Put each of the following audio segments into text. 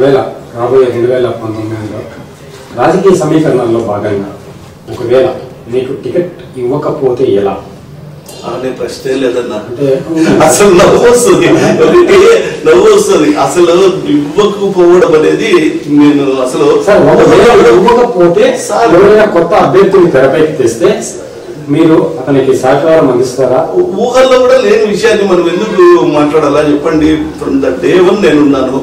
ఒకవేళ రాబోయే రెండు వేల పంతొమ్మిదిలో రాజకీయ సమీకరణాల్లో భాగంగా ఒకవేళ మీకు టికెట్ ఇవ్వకపోతే ఎలా అనే ప్రశ్నే లేదన్నా అంటే అసలు నవ్వు వస్తుంది ఒకటి నవ్వు వస్తుంది అసలు ఇవ్వకపోవడం అనేది నేను అసలు సార్ ఒకవేళ ఇవ్వకపోతే సార్ ఎవరైనా కొత్త అభ్యర్థిని తెరపైకి తెస్తే మీరు అతనికి సహకారం అందిస్తారా ఊహల్లో కూడా లేని విషయాన్ని మనం ఎందుకు మాట్లాడాలా చెప్పండి ఫ్రమ్ ద డే వన్ నేనున్నాను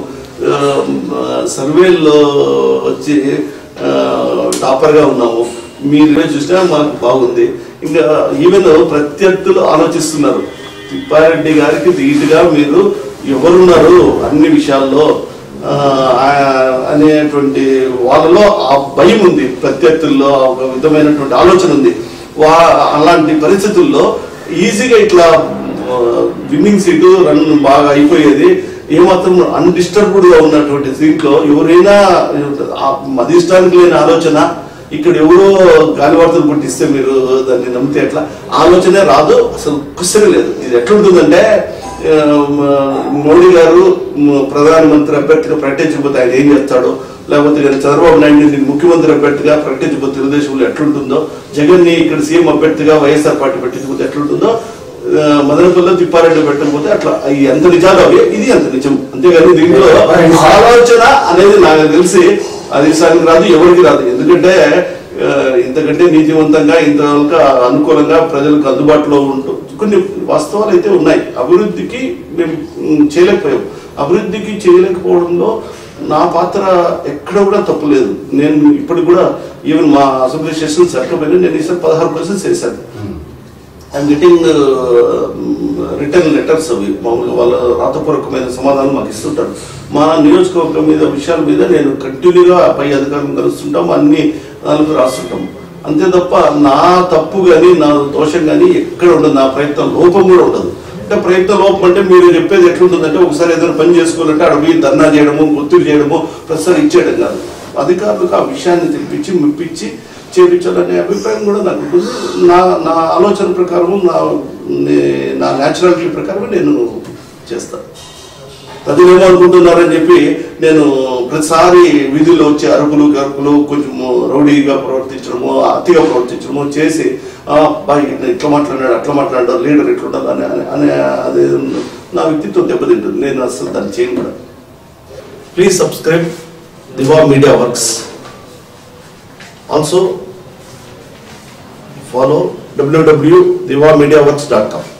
సర్వేల్లో వచ్చి టాపర్ గా ఉన్నాము మీరు చూసినా మాకు బాగుంది ఇంకా ఈవెన్ ప్రత్యర్థులు ఆలోచిస్తున్నారు తిప్పారెడ్డి గారికి ధీటుగా మీరు ఎవరున్నారు అన్ని విషయాల్లో ఆ, ఆ- అనేటువంటి వాళ్ళలో ఆ భయం ఉంది ప్రత్యర్థుల్లో ఒక విధమైనటువంటి ఆలోచన ఉంది వా అలాంటి పరిస్థితుల్లో ఈజీగా ఇట్లా విన్నింగ్ సీటు రన్ బాగా అయిపోయేది ఏమాత్రం అన్డిస్టర్బ్డ్ గా ఉన్నటువంటి సీట్లో ఎవరైనా ఆ అధిష్టానికి లేని ఆలోచన ఇక్కడ ఎవరో గాలివార్తలు పుట్టిస్తే మీరు దాన్ని నమ్మితే ఎట్లా ఆలోచనే రాదు అసలు క్వశ్చన్ లేదు ఇది ఎట్లుంటుందంటే ఆ, మోడీ గారు మ- ప్రధానమంత్రి అభ్యర్థిగా ప్రకటించకపోతే ఆయన ఏం చేస్తాడో లేకపోతే కానీ చంద్రబాబు నాయుడు ముఖ్యమంత్రి అభ్యర్థిగా ప్రకటించకపోతే తెలుగుదేశంలో ఎట్లుంటుందో జగన్ ని ఇక్కడ సీఎం అభ్యర్థిగా వైఎస్ఆర్ పార్టీ పెట్టించకపోతే ఎట్లుంటుందో ఆ, మదనపల్లిలో తిప్పారెడ్డి పెట్టకపోతే అట్లా అవి ఎంత నిజాలు అవి ఇది ఎంత నిజం అంతేగాని దీంట్లో ఆలోచన అనేది నాకు తెలిసి అధిష్టానికి రాదు ఎవరికి రాదు ఎందుకంటే ఆ, ఇంతకంటే నీతివంతంగా ఇంతవరకు అనుకూలంగా ప్రజలకు అందుబాటులో ఉంటూ కొన్ని వాస్తవాలు అయితే ఉన్నాయి అభివృద్ధికి మేము ఉమ్, చేయలేకపోయాం అభివృద్ధికి చేయలేకపోవడంలో నా పాత్ర ఎక్కడ కూడా తప్పులేదు నేను ఇప్పటికి కూడా ఈవెన్ మా అసెంబ్లీ సెషన్ సరికపోయినా నేను ఈసారి పదహారు క్వశ్చన్స్ చేశాను ఐఎమ్ గెటింగ్ రిటర్న్ లెటర్స్ అవి మామూలుగా వాళ్ళ రాతపూర్వకమైన సమాధానం మాకు ఇస్తుంటారు మా నియోజకవర్గం మీద విషయాల మీద నేను కంటిన్యూగా పై అధికారులను కలుస్తుంటాం అన్ని దానికి రాస్తుంటాం అంతే తప్ప నా తప్పు కానీ నా దోషం కానీ ఎక్కడ ఉండదు నా ప్రయత్నం లోపం కూడా ఉండదు అంటే ప్రయత్న లోపం అంటే మీరు చెప్పేది ఎట్లుంటుందంటే ఒకసారి ఏదైనా పని చేసుకోవాలంటే అక్కడ పోయి ధర్నా చేయడము ఒత్తిడి చేయడము ప్రతిసారి ఇచ్చేయడం కాదు అధికారులకు ఆ విషయాన్ని తెప్పించి మెప్పించి చేపించాలనే అభిప్రాయం కూడా నాకు ఉంటుంది నా నా ఆలోచన ప్రకారం నా నే- నా న్యాచురాలిటీ ప్రకారం నేను చేస్తాను ప్రజలు ఏమనుకుంటున్నారని చెప్పి నేను ప్రతిసారి వీధుల్లో వచ్చే అరుపులు గరుపులు కొంచెం రౌడీగా ప్రవర్తించడము అతిగా ప్రవర్తించడము చేసి "ఆ, అబ్బాయి ఇట్లా ఇట్లా మాట్లాడాడు అట్లా మాట్లాడాడు లీడర్ ఇట్లుండాలి అని అని- అనే అదే నా వ్యక్తిత్వం దెబ్బతింటుంది నేను అసలు దాన్ని చేయను కూడా please subscribe Diva Media Works also follow www.divamediaworks.com